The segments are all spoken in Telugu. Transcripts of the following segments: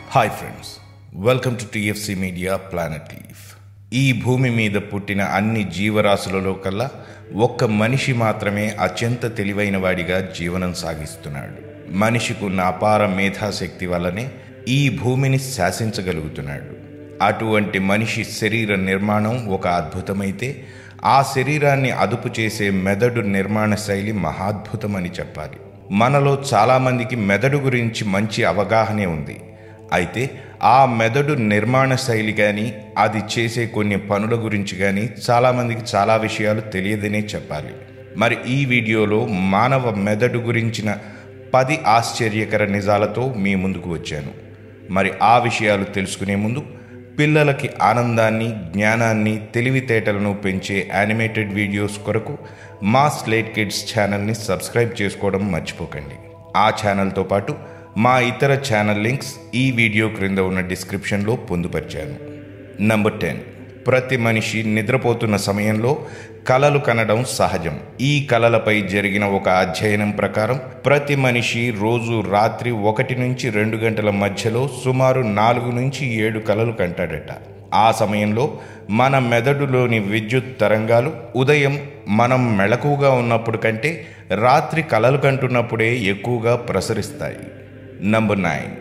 hi friends welcome to TFC media planet leaf ఈ భూమి మీద పుట్టిన అన్ని జీవరాశులలో కల్లా ఒక్క మనిషి మాత్రమే అత్యంత తెలివైన వాడిగా జీవనం సాగిస్తున్నాడు మనిషికున్న అపార మేధాశక్తి వల్లనే ఈ భూమిని శాసించగలుగుతున్నాడు అటువంటి మనిషి శరీర నిర్మాణం ఒక అద్భుతమైతే ఆ శరీరాన్ని అదుపు చేసే మెదడు నిర్మాణ శైలి మహాద్భుతమని చెప్పాలి మనలో చాలామందికి మెదడు గురించి మంచి అవగాహనే ఉంది అయితే ఆ మెదడు నిర్మాణ శైలి కానీ అది చేసే కొన్ని పనుల గురించి కానీ చాలామందికి చాలా విషయాలు తెలియదనే చెప్పాలి మరి ఈ వీడియోలో మానవ మెదడు గురించిన పది ఆశ్చర్యకర నిజాలతో మీ ముందుకు వచ్చాను మరి ఆ విషయాలు తెలుసుకునే ముందు పిల్లలకి ఆనందాన్ని జ్ఞానాన్ని తెలివితేటలను పెంచే యానిమేటెడ్ వీడియోస్ కొరకు మా స్లేట్ కిడ్స్ ఛానల్ని సబ్స్క్రైబ్ చేసుకోవడం మర్చిపోకండి ఆ ఛానల్తో పాటు మా ఇతర ఛానల్ లింక్స్ ఈ వీడియో క్రింద ఉన్న డిస్క్రిప్షన్లో పొందుపరిచాను నంబర్ టెన్ ప్రతి మనిషి నిద్రపోతున్న సమయంలో కలలు కనడం సహజం ఈ కలలపై జరిగిన ఒక అధ్యయనం ప్రకారం ప్రతి మనిషి రోజు రాత్రి ఒకటి నుంచి రెండు గంటల మధ్యలో సుమారు నాలుగు నుంచి ఏడు కలలు కంటాడట ఆ సమయంలో మన మెదడులోని విద్యుత్ తరంగాలు ఉదయం మనం మెళకువగా ఉన్నప్పుడు కంటే రాత్రి కలలు కంటున్నప్పుడే ఎక్కువగా ప్రసరిస్తాయి నంబర్ నైన్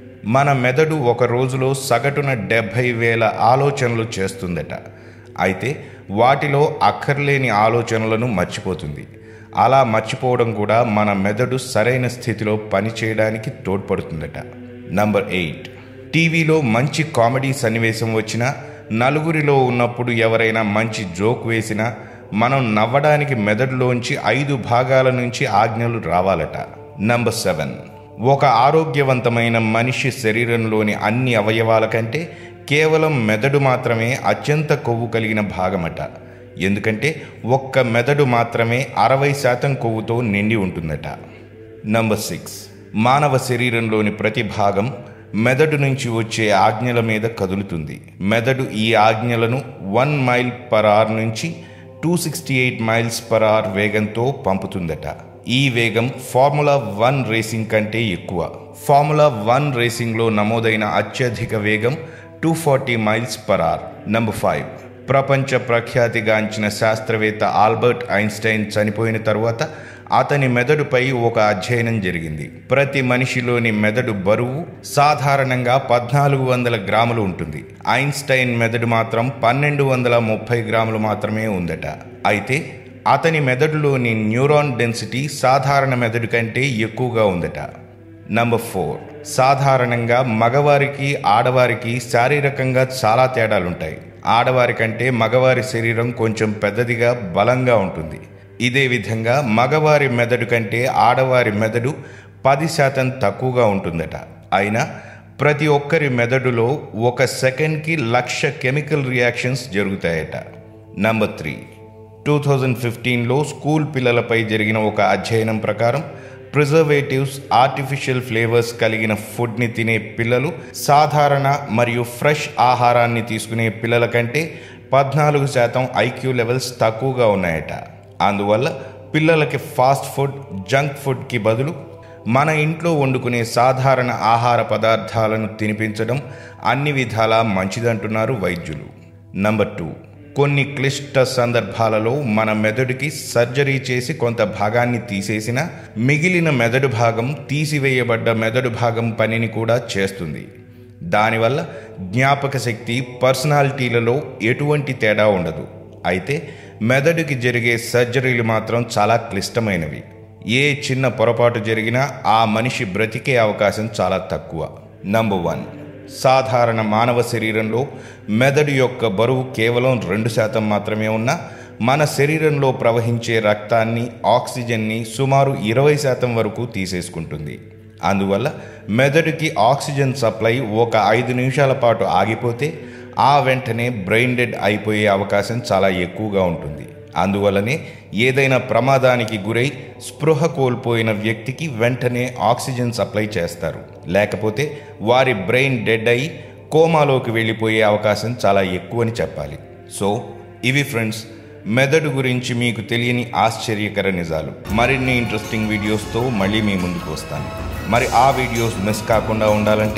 మన మెదడు ఒక రోజులో సగటున డెబ్భై వేల ఆలోచనలు చేస్తుందట అయితే వాటిలో అక్కర్లేని ఆలోచనలను మర్చిపోతుంది అలా మర్చిపోవడం కూడా మన మెదడు సరైన స్థితిలో పనిచేయడానికి తోడ్పడుతుందట నంబర్ ఎయిట్ టీవీలో మంచి కామెడీ సన్నివేశం వచ్చినా నలుగురిలో ఉన్నప్పుడు ఎవరైనా మంచి జోక్ వేసినా మనం నవ్వడానికి మెదడులోంచి ఐదు భాగాల నుంచి ఆజ్ఞలు రావాలట నంబర్ సెవెన్ ఒక ఆరోగ్యవంతమైన మనిషి శరీరంలోని అన్ని అవయవాల కంటే కేవలం మెదడు మాత్రమే అత్యంత కొవ్వు కలిగిన భాగమట ఎందుకంటే ఒక్క మెదడు మాత్రమే అరవై శాతం కొవ్వుతో నిండి ఉంటుందట నంబర్ సిక్స్ మానవ శరీరంలోని ప్రతి భాగం మెదడు నుంచి వచ్చే ఆజ్ఞల మీద కదులుతుంది మెదడు ఈ ఆజ్ఞలను వన్ మైల్ పర్ అవర్ నుంచి two sixty eight miles per hour వేగంతో పంపుతుందట ఈ వేగం ఫార్ములా వన్ రేసింగ్ కంటే ఎక్కువ ఫార్ములా వన్ రేసింగ్లో నమోదైన అత్యధిక వేగం two forty miles per hour number five ప్రపంచ ప్రఖ్యాతిగాంచిన శాస్త్రవేత్త ఆల్బర్ట్ ఐన్స్టైన్ చనిపోయిన తరువాత అతని మెదడుపై ఒక అధ్యయనం జరిగింది ప్రతి మనిషిలోని మెదడు బరువు సాధారణంగా పద్నాలుగు వందల గ్రాములు ఉంటుంది ఐన్స్టైన్ మెదడు మాత్రం పన్నెండు వందల ముప్పై గ్రాములు మాత్రమే ఉందట అయితే అతని మెదడులోని న్యూరాన్ డెన్సిటీ సాధారణ మెదడు కంటే ఎక్కువగా ఉందట నంబర్ ఫోర్ సాధారణంగా మగవారికి ఆడవారికి శారీరకంగా చాలా తేడాలుంటాయి ఆడవారి కంటే మగవారి శరీరం కొంచెం పెద్దదిగా బలంగా ఉంటుంది ఇదే విధంగా మగవారి మెదడు కంటే ఆడవారి మెదడు పది శాతం తక్కువగా ఉంటుందట అయినా ప్రతి ఒక్కరి మెదడులో ఒక సెకండ్కి లక్ష కెమికల్ రియాక్షన్స్ జరుగుతాయట నంబర్ త్రీ టూ థౌజండ్ ఫిఫ్టీన్లో స్కూల్ పిల్లలపై జరిగిన ఒక అధ్యయనం ప్రకారం ప్రిజర్వేటివ్స్ ఆర్టిఫిషియల్ ఫ్లేవర్స్ కలిగిన ఫుడ్ని తినే పిల్లలు సాధారణ మరియు ఫ్రెష్ ఆహారాన్ని తీసుకునే పిల్లల కంటే పద్నాలుగు శాతం ఐక్యూ లెవెల్స్ తక్కువగా ఉన్నాయట అందువల్ల పిల్లలకి ఫాస్ట్ ఫుడ్ జంక్ ఫుడ్కి బదులు మన ఇంట్లో వండుకునే సాధారణ ఆహార పదార్థాలను తినిపించడం అన్ని విధాలా మంచిదంటున్నారు వైద్యులు నంబర్ టూ కొన్ని క్లిష్ట సందర్భాలలో మన మెదడుకి సర్జరీ చేసి కొంత భాగాన్ని తీసేసిన మిగిలిన మెదడు భాగం తీసివేయబడ్డ మెదడు భాగం పనిని కూడా చేస్తుంది దానివల్ల జ్ఞాపక శక్తి పర్సనాలిటీలలో ఎటువంటి తేడా ఉండదు అయితే మెదడుకి జరిగే సర్జరీలు మాత్రం చాలా క్లిష్టమైనవి ఏ చిన్న పొరపాటు జరిగినా ఆ మనిషి బ్రతికే అవకాశం చాలా తక్కువ నంబర్ వన్ సాధారణ మానవ శరీరంలో మెదడు యొక్క బరువు కేవలం రెండు శాతం మాత్రమే ఉన్న మన శరీరంలో ప్రవహించే రక్తాన్ని ఆక్సిజన్ని సుమారు ఇరవై శాతం వరకు తీసేసుకుంటుంది అందువల్ల మెదడుకి ఆక్సిజన్ సప్లై ఒక ఐదు నిమిషాల పాటు ఆగిపోతే ఆ వెంటనే బ్రెయిన్ డెడ్ అయిపోయే అవకాశం చాలా ఎక్కువగా ఉంటుంది అందువల్లనే ఏదైనా ప్రమాదానికి గురై స్పృహ కోల్పోయిన వ్యక్తికి వెంటనే ఆక్సిజన్ సప్లై చేస్తారు లేకపోతే వారి బ్రెయిన్ డెడ్ అయి కోమాలోకి వెళ్ళిపోయే అవకాశం చాలా ఎక్కువని చెప్పాలి సో ఇవి ఫ్రెండ్స్ మెదడు గురించి మీకు తెలియని ఆశ్చర్యకర నిజాలు మరిన్ని ఇంట్రెస్టింగ్ వీడియోస్తో మళ్ళీ మీ ముందుకు వస్తాను మరి ఆ వీడియోస్ మిస్ కాకుండా ఉండాలంటే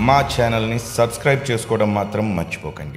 మా ఛానల్ని సబ్స్క్రైబ్ చేసుకోవడం మాత్రం మర్చిపోకండి